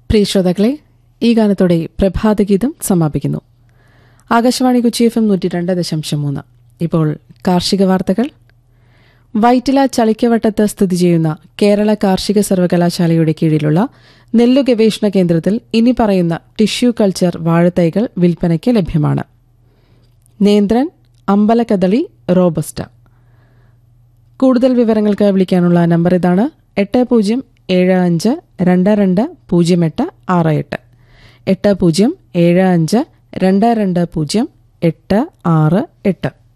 പ്രിയ ശ്രോതാക്കളെ ഈ ഗാനത്തോടെ പ്രഭാതഗീതം സമാപിക്കുന്നു ആകാശവാണി കൊച്ചി എഫ് എം നൂറ്റി രണ്ട് ദശാംശം മൂന്ന് ഇപ്പോൾ കാർഷിക വാർത്തകൾ വൈറ്റില ചളിക്കവട്ടത്ത് സ്ഥിതി ചെയ്യുന്ന കേരള കാർഷിക സർവകലാശാലയുടെ കീഴിലുള്ള നെല്ലു ഗവേഷണ കേന്ദ്രത്തിൽ ഇനി പറയുന്ന ടിഷ്യൂ കൾച്ചർ വാഴത്തൈകൾ വിൽപ്പനയ്ക്ക് ലഭ്യമാണ് നേന്ത്രൻ അമ്പലക്കദളി റോബസ്റ്റ കൂടുതൽ വിവരങ്ങൾക്ക് വിളിക്കാനുള്ള നമ്പർ ഇതാണ് എട്ട് പൂജ്യം ഏഴ് അഞ്ച് രണ്ട് രണ്ട് പൂജ്യം എട്ട് ആറ് എട്ട് എട്ട് പൂജ്യം ഏഴ് അഞ്ച് രണ്ട് രണ്ട് പൂജ്യം എട്ട് ആറ് എട്ട്